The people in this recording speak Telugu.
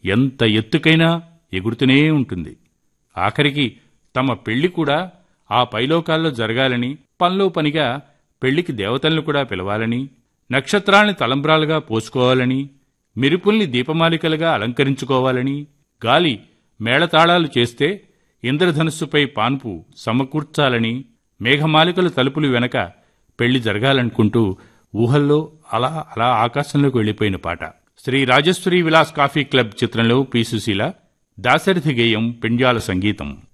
ఎంత ఎత్తుకైనా ఎగురుతూనే ఉంటుంది ఆఖరికి తమ పెళ్లి కూడా ఆ పైలోకాల్లో జరగాలని పనిలో పనిగా పెళ్లికి దేవతల్ని కూడా పిలవాలని నక్షత్రాల్ని తలంబ్రాలుగా పోసుకోవాలని మిరుపుల్ని దీపమాలికలుగా అలంకరించుకోవాలని గాలి మేళతాళాలు చేస్తే ఇంద్రధనుస్సుపై పాన్పు సమకూర్చాలని మేఘమాలికల తలుపులు వెనక పెళ్లి జరగాలనుకుంటూ ఊహల్లో అలా అలా ఆకాశంలోకి వెళ్లిపోయిన పాట శ్రీ రాజేశ్వరి విలాస్ కాఫీ క్లబ్ చిత్రంలో పి సుశీల దాశరథి గేయం పెంజాల సంగీతం